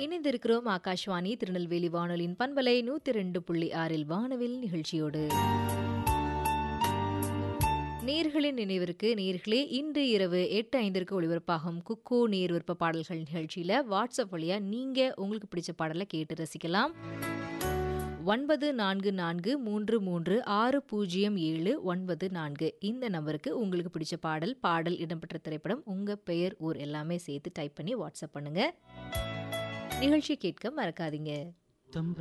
இணைந்திருக்கிறோம் ஆகாஷ்வாணி திருநெல்வேலி வானொலியின் பண்பலை நூத்தி ரெண்டு புள்ளி ஆறில் வானவில் நிகழ்ச்சியோடு நேர்களின் நினைவிற்கு நேர்களே இன்று இரவு எட்டு ஐந்திற்கு ஒளிபரப்பாகும் குக்கோ நேர் விருப்ப பாடல்கள் நிகழ்ச்சியில் வாட்ஸ்அப் வழியா நீங்க உங்களுக்கு பிடிச்ச பாடலை கேட்டு ரசிக்கலாம் ஒன்பது நான்கு நான்கு மூன்று மூன்று ஆறு பூஜ்ஜியம் ஏழு ஒன்பது நான்கு இந்த நம்பருக்கு உங்களுக்கு பிடிச்ச பாடல் பாடல் இடம்பெற்ற திரைப்படம் உங்க பெயர் ஊர் எல்லாமே சேர்த்து டைப் பண்ணி வாட்ஸ்அப் பண்ணுங்க நிகழ்ச்சி கேட்க மறக்காதீங்க தம்ப